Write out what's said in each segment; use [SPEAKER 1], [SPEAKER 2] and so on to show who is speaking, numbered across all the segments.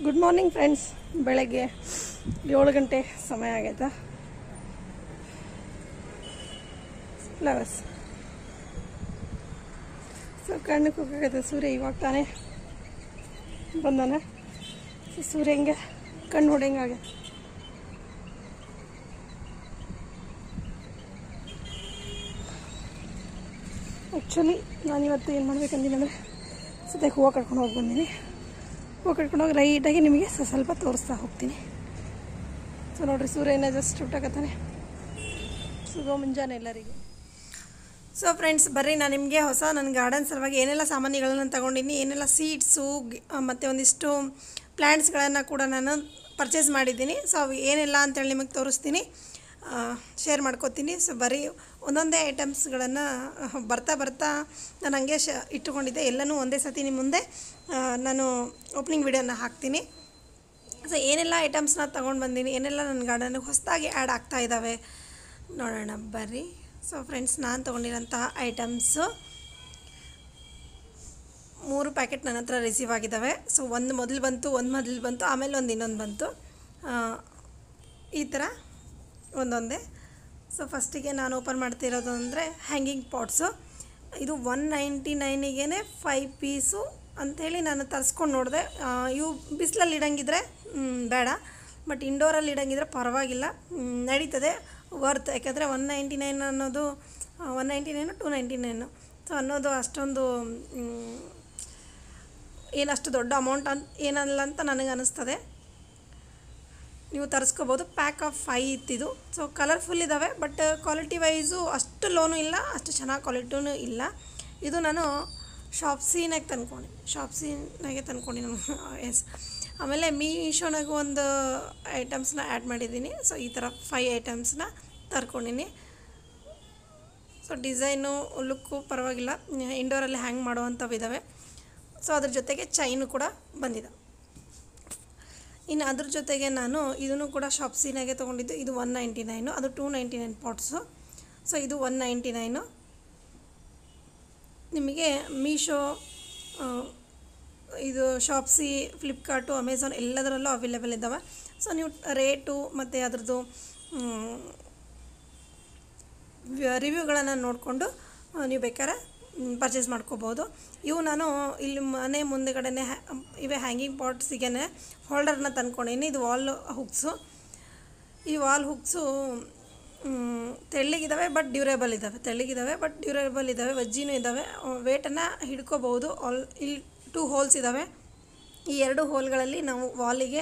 [SPEAKER 1] good morning friends ಬೆಳಗ್ಗೆ ಏಳು ಗಂಟೆ ಸಮಯ ಆಗೈತಾ ಫ್ಲವರ್ಸ್ ಸೊ ಕಣ್ಣು ಕುಕ್ಕಾಗತ್ತೆ ಸೂರ್ಯ ಇವಾಗ ತಾನೇ ಬಂದಾನ ಸೊ ಸೂರ್ಯ ಹಿಂಗೆ ಕಣ್ಣು ಹೊಡೆಯಂಗಾಗೈತೆ ಆ್ಯಕ್ಚುಲಿ ನಾನಿವತ್ತು ಏನು ಮಾಡ್ಬೇಕಂದಿನಿ ಅಂದರೆ ಸದ್ಯಕ್ಕೆ ಹೂವು ಕಟ್ಕೊಂಡು ಹೋಗಿ ಬಂದೀನಿ ಹೂವು ಕಟ್ಕೊಂಡು ಹೋಗಿ ರೈಟಾಗಿ ನಿಮಗೆ ಸ- ಸ್ವಲ್ಪ ತೋರಿಸ್ತಾ ಹೋಗ್ತೀನಿ ಸೊ ನೋಡ್ರಿ ಸೂರ್ಯನ ಜಸ್ಟ್ ಹುಟ್ಟಾಕತ್ತಾನೆ ಶುಭ ಮುಂಜಾನೆ ಎಲ್ಲರಿಗೂ ಸೊ ಫ್ರೆಂಡ್ಸ್ ಬರ್ರಿ ನಾನು ನಿಮಗೆ ಹೊಸ ನನ್ನ ಗಾರ್ಡನ್ ಸಲುವಾಗಿ ಏನೆಲ್ಲ ಸಾಮಾನುಗಳನ್ನು ತಗೊಂಡಿನಿ ಏನೆಲ್ಲ ಸೀಡ್ಸು ಮತ್ತು ಒಂದಿಷ್ಟು ಪ್ಲ್ಯಾಂಟ್ಸ್ಗಳನ್ನು ಕೂಡ ನಾನು ಪರ್ಚೇಸ್ ಮಾಡಿದ್ದೀನಿ ಸೊ ಅವು ಏನೆಲ್ಲ ಅಂತೇಳಿ ನಿಮಗೆ ತೋರಿಸ್ತೀನಿ ಶೇರ್ ಮಾಡ್ಕೋತೀನಿ ಸೊ ಬರೀ ಒಂದೊಂದೇ ಐಟಮ್ಸ್ಗಳನ್ನು ಬರ್ತಾ ಬರ್ತಾ ನಾನು ಹಂಗೆ ಶ ಇಟ್ಟುಕೊಂಡಿದ್ದೆ ಎಲ್ಲನೂ ಒಂದೇ ಸತಿ ನಿಮ್ಮ ಮುಂದೆ ಆ, ನಾನು ಓಪನಿಂಗ್ ವಿಡಿಯೋನ ಹಾಕ್ತೀನಿ ಸೊ ಏನೆಲ್ಲ ಐಟಮ್ಸ್ನ ತೊಗೊಂಡು ಬಂದೀನಿ ಏನೆಲ್ಲ ನನ್ನ ಗಾರ್ಡನ್ಗೆ ಹೊಸದಾಗಿ ಆ್ಯಡ್ ಆಗ್ತಾ ಇದ್ದಾವೆ ನೋಡೋಣ ಬರ್ರಿ ಸೊ ಫ್ರೆಂಡ್ಸ್ ನಾನು ತೊಗೊಂಡಿರೋಂಥ ಐಟಮ್ಸು ಮೂರು ಪ್ಯಾಕೆಟ್ ನನ್ನ ಹತ್ರ ರಿಸೀವ್ ಆಗಿದ್ದಾವೆ ಸೊ ಒಂದು ಮೊದಲು ಬಂತು ಒಂದು ಮೊದಲು ಬಂತು ಆಮೇಲೆ ಒಂದು ಇನ್ನೊಂದು ಬಂತು ಆ, ಈ ಥರ ಒಂದೊಂದೇ ಸೊ ಫಸ್ಟಿಗೆ ನಾನು ಓಪನ್ ಮಾಡ್ತಿರೋದು ಅಂದರೆ ಹ್ಯಾಂಗಿಂಗ್ ಪಾಟ್ಸು ಇದು ಒನ್ ನೈಂಟಿ ನೈನಿಗೆ ಫೈವ್ ಪೀಸು ಅಂಥೇಳಿ ನಾನು ತರಿಸ್ಕೊಂಡು ನೋಡಿದೆ ಇವು ಬಿಸಿಲಲ್ಲಿ ಇಡಂಗಿದ್ರೆ ಮ್, ಬೇಡ ಬಟ್ ಇಂಡೋರಲ್ಲಿ ಇಡಂಗಿದ್ರೆ ಪರವಾಗಿಲ್ಲ ಮ್, ನಡೀತದೆ ವರ್ತ್ ಯಾಕಂದರೆ ಒನ್ ನೈಂಟಿ ನೈನ್ ಅನ್ನೋದು one ninety nine two ninety nine so ಅನ್ನೋದು ಅಷ್ಟೊಂದು ಮ್, ಏನಷ್ಟು ದೊಡ್ಡ ಅಮೌಂಟ್ ಅಂತ ಏನಲ್ಲ ಅಂತ ನನಗೆ ಅನ್ನಿಸ್ತದೆ ನೀವು ತರಿಸ್ಕೋಬೋದು ಪ್ಯಾಕ್ ಆಫ್ ಫೈ ಇತ್ತಿದು ಸೊ ಕಲರ್ಫುಲ್ ಇದ್ದಾವೆ ಬಟ್ ಕ್ವಾಲಿಟಿ ವೈಸು ಅಷ್ಟು ಲೋನು ಇಲ್ಲ ಅಷ್ಟು ಚೆನ್ನಾಗಿ ಕ್ವಾಲಿಟಿನೂ ಇಲ್ಲ ಇದು ನಾನು ಶಾಪ್ಸಿನಾಗ ತಂದ್ಕೊಂಡು ಶಾಪ್ಸಿನಾಗೆ ತಂದ್ಕೊಂಡು ನಾನು ಎಸ್ ಆಮೇಲೆ ಮೀಶೋನಾಗ ಒಂದು ಐಟಮ್ಸ್ನ ಆ್ಯಡ್ ಮಾಡಿದ್ದೀನಿ ಸೊ ಈ ಥರ ಫೈ ಐಟಮ್ಸ್ನ ತರ್ಕೊಂಡಿನಿ ಸೊ ಡಿಸೈನು ಲುಕ್ಕು ಪರವಾಗಿಲ್ಲ ಇಂಡೋರಲ್ಲಿ ಹ್ಯಾಂಗ್ ಮಾಡುವಂಥವು ಇದ್ದಾವೆ ಸೊ ಅದ್ರ ಜೊತೆಗೆ ಚೈನು ಕೂಡ ಬಂದಿದೆ ಇನ್ನು ಅದ್ರ ಜೊತೆಗೆ ನಾನು ಇದನ್ನು ಕೂಡ ಶಾಪ್ಸಿನಾಗೆ ತೊಗೊಂಡಿದ್ದು ಇದು ಒನ್ ನೈಂಟಿ ನೈನು ಅದು two ninety nine pots so ಇದು ಒನ್ ನೈಂಟಿ ನೈನು ನಿಮಗೆ ಮೀಶೋ ಆ, ಇದು ಶಾಪ್ಸಿ ಫ್ಲಿಪ್ಕಾರ್ಟು ಅಮೆಝಾನ್ ಎಲ್ಲದರಲ್ಲೂ ಅವೈಲೇಬಲ್ ಇದ್ದಾವೆ ಸೊ ನೀವು ರೇಟು ಮತ್ತು ಅದ್ರದ್ದು ರಿವ್ಯೂಗಳನ್ನು ನೋಡಿಕೊಂಡು ನೀವು ಬೇಕಾದ್ರೆ ಪರ್ಚೇಸ್ ಮಾಡ್ಕೋಬೋದು ಇವು ನಾನು ಇಲ್ಲಿ ಮನೆ ಮುಂದೆಗಡೆನೆ ಹ್ಯಾ ಇವೆ ಹ್ಯಾಂಗಿಂಗ್ ಪಾಟ್ಸಿಗೆ ಹೋಲ್ಡರ್ನ ತಂದ್ಕೊಂಡೀನಿ ಇದು ವಾಲ್ ಹುಕ್ಸು ಈ ವಾಲ್ ಹುಕ್ಸು ತೆಳ್ಳಗಿದ್ದಾವೆ ಬಟ್ ಡ್ಯೂರೇಬಲ್ ಇದ್ದಾವೆ ತೆಳ್ಳಗಿದ್ದಾವೆ ಬಟ್ ಡ್ಯೂರೇಬಲ್ ಇದ್ದಾವೆ ವಜ್ಜಿನೂ ಇದ್ದಾವೆ ವೇಟನ್ನು ಹಿಡ್ಕೋಬಹುದು ಆಲ್ ಇಲ್ಲಿ ಟೂ ಹೋಲ್ಸ್ ಇದ್ದಾವೆ ಈ ಎರಡು ಹೋಲ್ಗಳಲ್ಲಿ ನಾವು ವಾಲಿಗೆ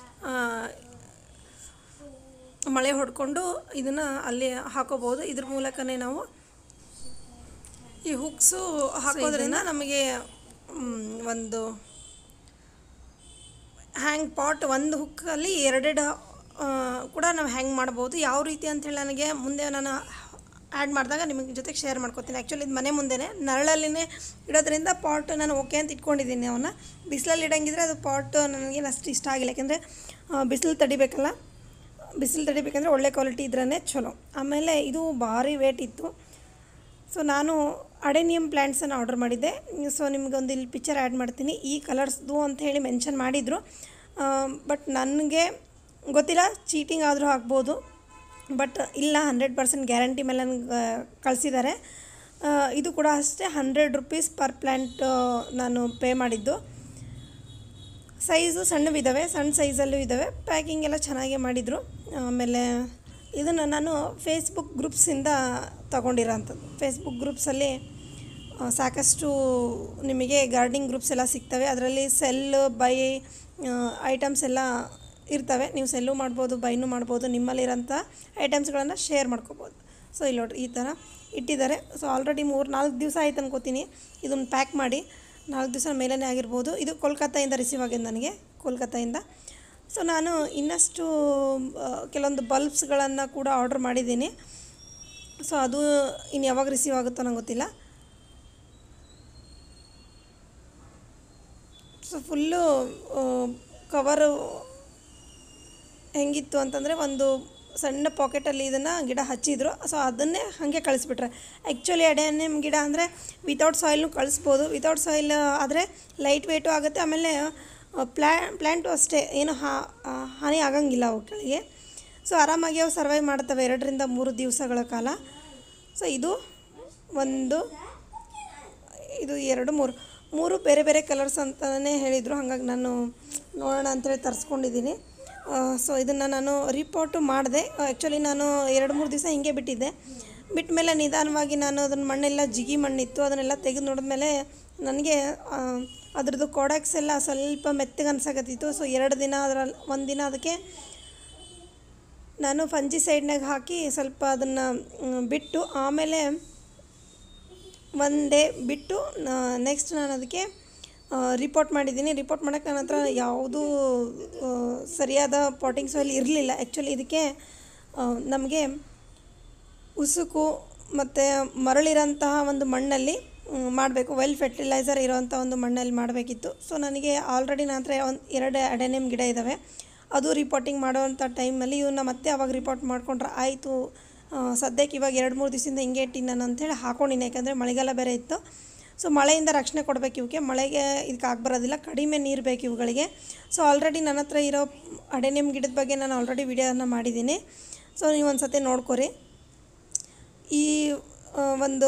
[SPEAKER 1] ಮಳೆ ಹೊಡ್ಕೊಂಡು ಇದನ್ನು ಅಲ್ಲಿ ಹಾಕೋಬೋದು ಇದ್ರ ಮೂಲಕನೇ ನಾವು ಈ ಹುಕ್ಸು ಹಾಕೋದ್ರಿಂದ ನಮಗೆ ಮ್, ಒಂದು ಹ್ಯಾಂಗ್ ಪಾಟ್ ಒಂದು ಹುಕ್ಕಲ್ಲಿ ಎರಡೆರಡು ಆ, ಕೂಡ ನಾವು ಹ್ಯಾಂಗ್ ಮಾಡ್ಬೋದು ಯಾವ ರೀತಿ ಅಂಥೇಳಿ ನನಗೆ ಮುಂದೆ ನಾನು ಆ್ಯಡ್ ಮಾಡಿದಾಗ ನಿಮಗೆ ಜೊತೆಗೆ ಶೇರ್ ಮಾಡ್ಕೊತೀನಿ ಆ್ಯಕ್ಚುಲಿ ಇದು ಮನೆ ಮುಂದೆನೇ ನರಳಲ್ಲಿನೇ ಇಡೋದ್ರಿಂದ ಪಾಟ್ ನಾನು ಓಕೆ ಅಂತ ಇಟ್ಕೊಂಡಿದ್ದೀನಿ ಅವನ್ನ ಬಿಸಿಲಲ್ಲಿ ಇಡಂಗಿದ್ರೆ ಅದು ಪಾಟ್ ನನಗೇನು ಅಷ್ಟು ಇಷ್ಟ ಆಗಿಲ್ಲ ಯಾಕೆಂದರೆ ಬಿಸಿಲು ತಡಿಬೇಕಲ್ಲ ಬಿಸಿಲು ತಡಿಬೇಕಂದ್ರೆ ಒಳ್ಳೆ ಕ್ವಾಲಿಟಿ ಇದ್ರೇ ಚಲೋ ಆಮೇಲೆ ಇದು ಭಾರಿ ವೇಟ್ ಇತ್ತು ಸೊ ನಾನು ಅಡೆನಿಯಮ್ ಪ್ಲ್ಯಾಂಟ್ಸನ್ನು ಆರ್ಡರ್ ಮಾಡಿದ್ದೆ ಸೊ ನಿಮಗೊಂದು ಇಲ್ಲಿ ಪಿಕ್ಚರ್ ಆ್ಯಡ್ ಮಾಡ್ತೀನಿ ಈ ಕಲರ್ಸ್ದು ಅಂತ ಹೇಳಿ ಮೆನ್ಷನ್ ಮಾಡಿದರು ಬಟ್ ನನಗೆ ಗೊತ್ತಿಲ್ಲ ಚೀಟಿಂಗ್ ಆದರೂ ಆಗ್ಬೋದು ಬಟ್ ಇಲ್ಲ ಹಂಡ್ರೆಡ್ ಪರ್ಸೆಂಟ್ ಗ್ಯಾರಂಟಿ ಮೇಲೆ ನನಗೆ ಕಳಿಸಿದ್ದಾರೆ ಇದು ಕೂಡ ಅಷ್ಟೇ ಹಂಡ್ರೆಡ್ ರುಪೀಸ್ ಪರ್ ಪ್ಲ್ಯಾಂಟ್ ನಾನು ಪೇ ಮಾಡಿದ್ದು ಸೈಜು ಸಣ್ಣವಿದ್ದಾವೆ ಸಣ್ಣ ಸೈಜಲ್ಲೂ ಇದ್ದಾವೆ ಪ್ಯಾಕಿಂಗ್ ಎಲ್ಲ ಚೆನ್ನಾಗೇ ಮಾಡಿದರು ಆಮೇಲೆ ಇದನ್ನು ನಾನು ಫೇಸ್ಬುಕ್ ಗ್ರೂಪ್ಸಿಂದ ತಗೊಂಡಿರೋಂಥದ್ದು ಫೇಸ್ಬುಕ್ ಗ್ರೂಪ್ಸಲ್ಲಿ ಆ, ಸಾಕಷ್ಟು ನಿಮಗೆ ಗಾರ್ಡನಿಂಗ್ ಗ್ರೂಪ್ಸ್ ಎಲ್ಲ ಸಿಗ್ತವೆ ಅದರಲ್ಲಿ ಸೆಲ್ ಬೈ ಐಟಮ್ಸ್ ಎಲ್ಲ ಇರ್ತವೆ ನೀವು ಸೆಲ್ಲು ಮಾಡ್ಬೋದು ಬೈನು ಮಾಡ್ಬೋದು ನಿಮ್ಮಲ್ಲಿರೋಂಥ ಐಟಮ್ಸ್ಗಳನ್ನು ಶೇರ್ ಮಾಡ್ಕೋಬೋದು ಸೊ ಇಲ್ಲಿ ನೋಡ್ರಿ ಈ ಥರ ಇಟ್ಟಿದ್ದಾರೆ ಸೊ ಆಲ್ರೆಡಿ ಮೂರು ನಾಲ್ಕು ದಿವಸ ಆಯ್ತು ಅನ್ಕೋತೀನಿ ಇದನ್ನು ಪ್ಯಾಕ್ ಮಾಡಿ ನಾಲ್ಕು ದಿವಸ ಮೇಲೇ ಆಗಿರ್ಬೋದು ಇದು ಕೋಲ್ಕತ್ತಾಯಿಂದ ರಿಸೀವ್ ಆಗಿದೆ ನನಗೆ ಕೋಲ್ಕತ್ತಾಯಿಂದ ಸೊ ನಾನು ಇನ್ನಷ್ಟು ಆ, ಕೆಲವೊಂದು ಬಲ್ಬ್ಸ್ಗಳನ್ನು ಕೂಡ ಆರ್ಡ್ರ್ ಮಾಡಿದ್ದೀನಿ ಸೊ ಅದು ಇನ್ನು ಯಾವಾಗ ರಿಸೀವ್ ಆಗುತ್ತೋ ನಂಗೆ ಗೊತ್ತಿಲ್ಲ ಸೊ ಫುಲ್ಲು ಕವರು ಹೆಂಗಿತ್ತು ಅಂತಂದರೆ ಒಂದು ಸಣ್ಣ ಪಾಕೆಟಲ್ಲಿ ಇದನ್ನು ಗಿಡ ಹಚ್ಚಿದ್ರು ಸೊ ಅದನ್ನೇ ಹಾಗೆ ಕಳಿಸ್ಬಿಟ್ರೆ ಆ್ಯಕ್ಚುಲಿ ಅಡೆನಿಮ್ ಗಿಡ ಅಂದರೆ ವಿತೌಟ್ ಸಾಯಿಲ್ನು ಕಳಿಸ್ಬೋದು ವಿತೌಟ್ ಸಾಯಿಲ್ ಆದರೆ ಲೈಟ್ ವೆಯ್ಟು ಆಗುತ್ತೆ ಆಮೇಲೆ ಪ್ಲ್ಯಾ ಪ್ಲ್ಯಾಂಟು ಅಷ್ಟೇ ಏನು ಹಾ- ಆ, ಹಾನಿ ಆಗಂಗಿಲ್ಲ ಅವುಗಳಿಗೆ ಸೊ ಆರಾಮಾಗಿ ಅವು ಸರ್ವೈವ್ ಮಾಡ್ತವೆ ಎರಡರಿಂದ ಮೂರು ದಿವಸಗಳ ಕಾಲ ಸೊ ಇದು ಒಂದು ಇದು ಎರಡು ಮೂರು ಮೂರು ಬೇರೆ ಬೇರೆ ಕಲರ್ಸ್ ಅಂತಲೇ ಹೇಳಿದರು ಹಾಗಾಗಿ ನಾನು ನೋಡೋಣ ಅಂತೇಳಿ ತರಿಸ್ಕೊಂಡಿದ್ದೀನಿ ಸೊ ಇದನ್ನು ನಾನು ರಿಪೋರ್ಟು ಮಾಡಿದೆ ಆ್ಯಕ್ಚುಲಿ ನಾನು ಎರಡು ಮೂರು ದಿವಸ ಹಿಂಗೆ ಬಿಟ್ಟಿದ್ದೆ ಬಿಟ್ಟ ಮೇಲೆ ನಿಧಾನವಾಗಿ ನಾನು ಅದನ್ನ ಮಣ್ಣೆಲ್ಲ ಜಿಗಿ ಮಣ್ಣಿತ್ತು ಅದನ್ನೆಲ್ಲ ತೆಗೆದು ನೋಡಿದ್ಮೇಲೆ ನನಗೆ ಆ, ಅದ್ರದ್ದು ಕೋಡಾಕ್ಸ್ ಎಲ್ಲ ಸ್ವಲ್ಪ ಮೆತ್ತಗೆ ಅನ್ಸಕತ್ತಿತ್ತು ಸೊ ಎರಡು ದಿನ ಅದರಲ್ಲಿ ಒಂದು ದಿನ ಅದಕ್ಕೆ ನಾನು ಫಂಜಿ ಸೈಡ್ನಾಗ ಹಾಕಿ ಸ್ವಲ್ಪ ಅದನ್ನು ಬಿಟ್ಟು ಆಮೇಲೆ ಒನ್ ಡೇ ಬಿಟ್ಟು ನೆಕ್ಸ್ಟ್ ನಾನು ಅದಕ್ಕೆ ರಿಪೋರ್ಟ್ ಮಾಡಿದ್ದೀನಿ ರಿಪೋರ್ಟ್ ಮಾಡೋಕ್ಕೆ ನನ್ನ ಹತ್ರ ಯಾವುದೂ ಆ, ಸರಿಯಾದ ಪಾಟಿಂಗ್ ಸಾಯಿಲ್ ಇರಲಿಲ್ಲ ಆ್ಯಕ್ಚುಲಿ ಇದಕ್ಕೆ ನಮಗೆ ಉಸುಕು ಮತ್ತು ಮರಳಿರೋಂತಹ ಒಂದು ಮಣ್ಣಲ್ಲಿ ಮಾಡಬೇಕು ವೆಲ್ ಫರ್ಟಿಲೈಸರ್ ಇರೋವಂಥ ಒಂದು ಮಣ್ಣಲ್ಲಿ ಮಾಡಬೇಕಿತ್ತು ಸೊ ನನಗೆ ಆಲ್ರೆಡಿ ನನ್ನ ಹತ್ರ ಒಂದು ಎರಡು ಅಡೆನಿಮ್ ಗಿಡ ಇದ್ದಾವೆ ಅದು ರಿಪೋರ್ಟಿಂಗ್ ಮಾಡೋವಂಥ ಟೈಮಲ್ಲಿ ಇವನ್ನ ಮತ್ತೆ ಅವಾಗ ರಿಪೋರ್ಟ್ ಮಾಡ್ಕೊಂಡ್ರೆ ಆಯಿತು ಆ, ಸದ್ಯಕ್ಕೆ ಇವಾಗ ಎರಡು ಮೂರು ದಿವಸದಿಂದ ಹಿಂಗೆ ಇಟ್ಟಿನಿ ನಾನು ಅಂಥೇಳಿ ಹಾಕೊಂಡಿನಿ ಯಾಕಂದರೆ ಮಳೆಗಾಲ ಬೇರೆ ಇತ್ತು ಸೊ ಮಳೆಯಿಂದ ರಕ್ಷಣೆ ಕೊಡಬೇಕು ಇವಕ್ಕೆ ಮಳೆಗೆ ಇದಕ್ಕೆ ಆಗ್ಬರೋದಿಲ್ಲ ಕಡಿಮೆ ನೀರು ಬೇಕು ಇವುಗಳಿಗೆ ಸೊ ಆಲ್ರೆಡಿ ನನ್ನ ಹತ್ರ ಇರೋ ಅಡೆನಿಮ್ ಗಿಡದ ಬಗ್ಗೆ ನಾನು ಆಲ್ರೆಡಿ ವಿಡಿಯೋನ ಮಾಡಿದ್ದೀನಿ ಸೊ ನೀವು ಒಂದು ಸತಿ ನೋಡ್ಕೊರಿ ಈ ಆ, ಒಂದು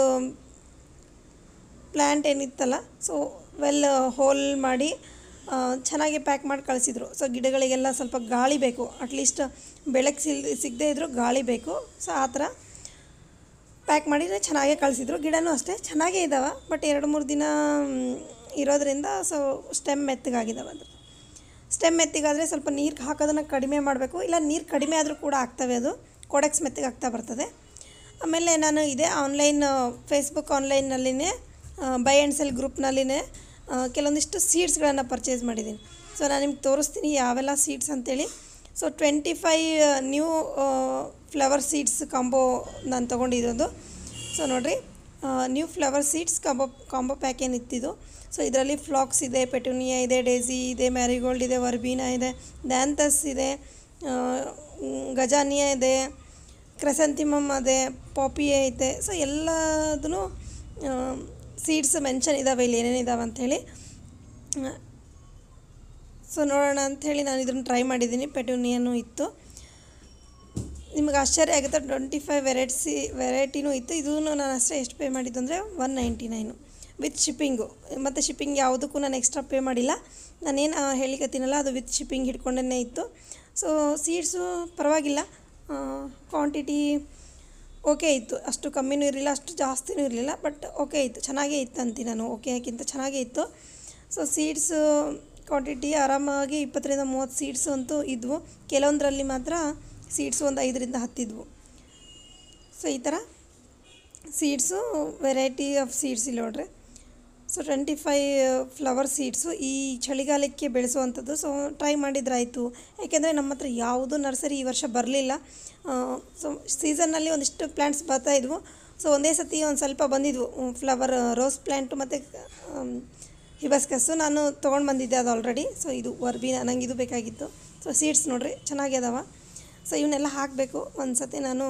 [SPEAKER 1] ಪ್ಲ್ಯಾಂಟ್ ಏನಿತ್ತಲ್ಲ ಸೊ ವೆಲ್ ಹೋಲ್ ಮಾಡಿ ಆ, ಚೆನ್ನಾಗಿ ಪ್ಯಾಕ್ ಮಾಡಿ ಕಳಿಸಿದ್ರು ಸೊ ಗಿಡಗಳಿಗೆಲ್ಲ ಸ್ವಲ್ಪ ಗಾಳಿ ಬೇಕು ಅಟ್ಲೀಸ್ಟ್ ಬೆಳಕು ಸಿಲ್ ಸಿಗದೇ ಇದ್ದರೂ ಗಾಳಿ ಬೇಕು ಸೊ ಆ ಥರ ಪ್ಯಾಕ್ ಮಾಡಿದರೆ ಚೆನ್ನಾಗೇ ಕಳಿಸಿದ್ರು ಗಿಡನೂ ಅಷ್ಟೇ ಚೆನ್ನಾಗೇ ಇದ್ದಾವೆ ಬಟ್ ಎರಡು ಮೂರು ದಿನ ಮ್, ಇರೋದ್ರಿಂದ ಸೊ ಸ್ಟೆಮ್ ಮೆತ್ತಗಾಗಿದ್ದಾವೆ ಅದ್ರ ಸ್ಟೆಮ್ ಮೆತ್ತಿಗಾದರೆ ಸ್ವಲ್ಪ ನೀರು ಹಾಕೋದನ್ನು ಕಡಿಮೆ ಮಾಡಬೇಕು ಇಲ್ಲ ನೀರು ಕಡಿಮೆ ಆದರೂ ಕೂಡ ಆಗ್ತವೆ ಅದು ಕೋಡೆಕ್ಸ್ ಮೆತ್ತಗೆ ಆಗ್ತಾ ಬರ್ತದೆ ಆಮೇಲೆ ನಾನು ಇದೇ ಆನ್ಲೈನ್ ಫೇಸ್ಬುಕ್ ಆನ್ಲೈನ್ನಲ್ಲಿನೇ ಬೈ ಆ್ಯಂಡ್ ಸೆಲ್ ಗ್ರೂಪ್ನಲ್ಲಿನೇ ಕೆಲವೊಂದಿಷ್ಟು ಸೀಡ್ಸ್ಗಳನ್ನು ಪರ್ಚೇಸ್ ಮಾಡಿದ್ದೀನಿ ಸೊ ನಾನು ನಿಮ್ಗೆ ತೋರಿಸ್ತೀನಿ ಯಾವೆಲ್ಲ ಸೀಡ್ಸ್ ಅಂತೇಳಿ so twenty five new flower seeds combo ನಾನು ತೊಗೊಂಡಿರೋದು ಸೊ ನೋಡಿರಿ new flower seeds combo combo pack ಏನಿತ್ತಿದ್ದು ಸೊ ಇದರಲ್ಲಿ ಫ್ಲಾಕ್ಸ್ ಇದೆ ಪೆಟುನಿಯಾ ಇದೆ ಡೇಸಿ ಇದೆ ಮ್ಯಾರಿಗೋಲ್ಡ್ ಇದೆ ವರ್ಬೀನಾ ಇದೆ ದ್ಯಾಂತಸ್ ಇದೆ ಆ, ಮ್, ಗಜಾನಿಯಾ ಇದೆ ಕ್ರೆಸಂತಿಮಮ್ ಅದೇ ಪಾಪಿ ಐತೆ ಸೊ ಎಲ್ಲದೂ ಸೀಡ್ಸ್ ಮೆನ್ಷನ್ ಇದ್ದಾವೆ ಇಲ್ಲಿ ಏನೇನು ಇದ್ದಾವೆ ಅಂಥೇಳಿ ಸೊ ನೋಡೋಣ ಅಂಥೇಳಿ ನಾನು ಇದನ್ನು ಟ್ರೈ ಮಾಡಿದ್ದೀನಿ ಪೆಟುನಿಯನು ಇತ್ತು ನಿಮಗೆ ಆಶ್ಚರ್ಯ ಆಗುತ್ತೆ ಟ್ವೆಂಟಿ ಫೈವ್ ವೆರೈಟ್ಸಿ ವೆರೈಟಿನೂ ಇತ್ತು ಇದೂ ನಾನು ಅಷ್ಟೇ ಎಷ್ಟು ಪೇ ಮಾಡಿದ್ದು ಅಂದರೆ one ninety nine with shipping ಮತ್ತು ಶಿಪ್ಪಿಂಗ್ ಯಾವುದಕ್ಕೂ ನಾನು ಎಕ್ಸ್ಟ್ರಾ ಪೇ ಮಾಡಿಲ್ಲ ನಾನೇನು ಹೇಳಿಕತ್ತೀನಲ್ಲ ಅದು ವಿತ್ ಶಿಪ್ಪಿಂಗ್ ಹಿಡ್ಕೊಂಡೇ ಇತ್ತು ಸೊ ಸೀಡ್ಸು ಪರವಾಗಿಲ್ಲ ಕ್ವಾಂಟಿಟಿ ಓಕೆ ಇತ್ತು ಅಷ್ಟು ಕಮ್ಮಿನೂ ಇರಲಿಲ್ಲ ಅಷ್ಟು ಜಾಸ್ತಿನೂ ಇರಲಿಲ್ಲ ಬಟ್ ಓಕೆ ಇತ್ತು ಚೆನ್ನಾಗೇ ಇತ್ತು ಅಂತೀನಿ ನಾನು ಓಕೆಕ್ಕಿಂತ ಚೆನ್ನಾಗೇ ಇತ್ತು ಸೊ ಸೀಡ್ಸು ಕ್ವಾಂಟಿಟಿ ಆರಾಮಾಗಿ ಇಪ್ಪತ್ತರಿಂದ ಮೂವತ್ತು ಸೀಡ್ಸು ಅಂತೂ ಇದ್ವು ಕೆಲವೊಂದರಲ್ಲಿ ಮಾತ್ರ ಸೀಡ್ಸು ಒಂದು ಐದರಿಂದ ಹತ್ತಿದ್ವು ಸೊ ಈ ಥರ ಸೀಡ್ಸು ವೆರೈಟಿ ಆಫ್ ಸೀಡ್ಸ್ ಇಲ್ಲಿ ನೋಡ್ರಿ so twenty five flower seeds ಈ ಚಳಿಗಾಲಕ್ಕೆ ಬೆಳೆಸುವಂಥದ್ದು ಸೊ ಟ್ರೈ ಮಾಡಿದ್ರಾಯಿತು ಯಾಕೆಂದರೆ ನಮ್ಮ ಹತ್ರ ಯಾವುದೂ ನರ್ಸರಿ ಈ ವರ್ಷ ಬರಲಿಲ್ಲ ಸೊ ಸೀಸನ್ನಲ್ಲಿ ಒಂದಿಷ್ಟು ಪ್ಲ್ಯಾಂಟ್ಸ್ ಬರ್ತಾಯಿದ್ವು ಸೊ ಒಂದೇ ಸತಿ ಒಂದು ಸ್ವಲ್ಪ ಬಂದಿದ್ವು ಫ್ಲವರ್ ರೋಸ್ ಪ್ಲ್ಯಾಂಟು ಮತ್ತು ಹಿಬಸ್ಕಸ್ಸು ನಾನು ತೊಗೊಂಡು ಬಂದಿದ್ದೆ ಅದು ಆಲ್ರೆಡಿ ಸೊ ಇದು ವರ್ಬಿನ ನಂಗೆ ಇದು ಬೇಕಾಗಿತ್ತು ಸೊ ಸೀಡ್ಸ್ ನೋಡ್ರಿ ಚೆನ್ನಾಗ್ಯದವ ಸೊ ಇವನ್ನೆಲ್ಲ ಹಾಕಬೇಕು ಒಂದು ಸತಿ ನಾನು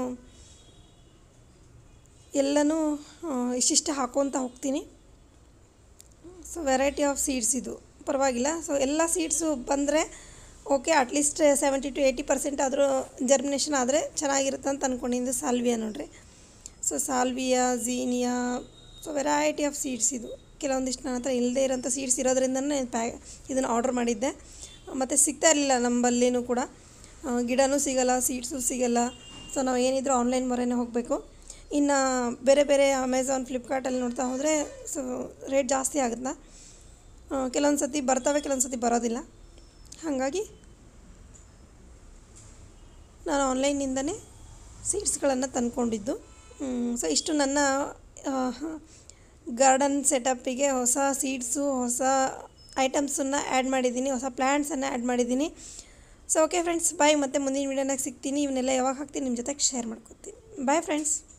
[SPEAKER 1] ಎಲ್ಲನೂ ಆ, ಇಷ್ಟಿಷ್ಟು ಹಾಕ್ಕೊತ ಹೋಗ್ತೀನಿ ಸೊ ವೆರೈಟಿ ಆಫ್ ಸೀಡ್ಸ್ ಇದು ಪರವಾಗಿಲ್ಲ ಸೊ ಎಲ್ಲ ಸೀಡ್ಸು ಬಂದರೆ okay at least seventy to eighty percent ಆದರೂ ಜರ್ಮಿನೇಷನ್ ಆದರೆ ಚೆನ್ನಾಗಿರುತ್ತೆ ಅಂತ ಅಂದ್ಕೊಂಡಿದ್ದು ಸಾಲ್ವಿಯಾ ನೋಡ್ರಿ so salvia zinnia so variety of seeds ಇದು ಕೆಲವೊಂದಿಷ್ಟು ನನ್ನ ಹತ್ರ ಇಲ್ಲದೇ ಇರೋಂಥ ಸೀಡ್ಸ್ ಇರೋದ್ರಿಂದನೇ ಪ್ಯಾ ಇದನ್ನು ಆರ್ಡ್ರ್ ಮಾಡಿದ್ದೆ ಮತ್ತು ಸಿಗ್ತಾ ಇರಲಿಲ್ಲ ನಮ್ಮಲ್ಲಿನೂ ಕೂಡ ಆ, ಗಿಡನೂ ಸಿಗಲ್ಲ ಸೀಡ್ಸು ಸಿಗಲ್ಲ ಸೊ ನಾವು ಏನಿದ್ರು ಆನ್ಲೈನ್ ಮೊರೆನೇ ಹೋಗಬೇಕು ಇನ್ನು ಬೇರೆ ಬೇರೆ ಅಮೆಝಾನ್ ಫ್ಲಿಪ್ಕಾರ್ಟಲ್ಲಿ ನೋಡ್ತಾ ಹೋದರೆ ಸೊ ರೇಟ್ ಜಾಸ್ತಿ ಆಗುತ್ತಾ ಕೆಲವೊಂದು ಸತಿ ಬರ್ತವೆ ಕೆಲವೊಂದು ಸತಿ ಬರೋದಿಲ್ಲ ಹಾಗಾಗಿ ನಾನು ಆನ್ಲೈನಿಂದನೇ ಸೀಡ್ಸ್ಗಳನ್ನು ತಂದ್ಕೊಂಡಿದ್ದು ಸೊ ಇಷ್ಟು ನನ್ನ ಗಾರ್ಡನ್ ಸೆಟಪ್ಪಿಗೆ ಹೊಸ ಸೀಡ್ಸು ಹೊಸ ಐಟಮ್ಸನ್ನು ಆ್ಯಡ್ ಮಾಡಿದ್ದೀನಿ ಹೊಸ ಪ್ಲ್ಯಾಂಟ್ಸನ್ನು ಆ್ಯಡ್ ಮಾಡಿದ್ದೀನಿ ಸೊ ಓಕೆ ಫ್ರೆಂಡ್ಸ್ ಬಾಯ್ ಮತ್ತೆ ಮುಂದಿನ ವೀಡಿಯೋನಾಗ ಸಿಗ್ತೀನಿ ಇವನ್ನೆಲ್ಲ ಯಾವಾಗ ಹಾಕ್ತೀನಿ ನಿಮ್ಮ ಜೊತೆಗೆ ಶೇರ್ ಮಾಡ್ಕೊತೀನಿ ಬಾಯ್ ಫ್ರೆಂಡ್ಸ್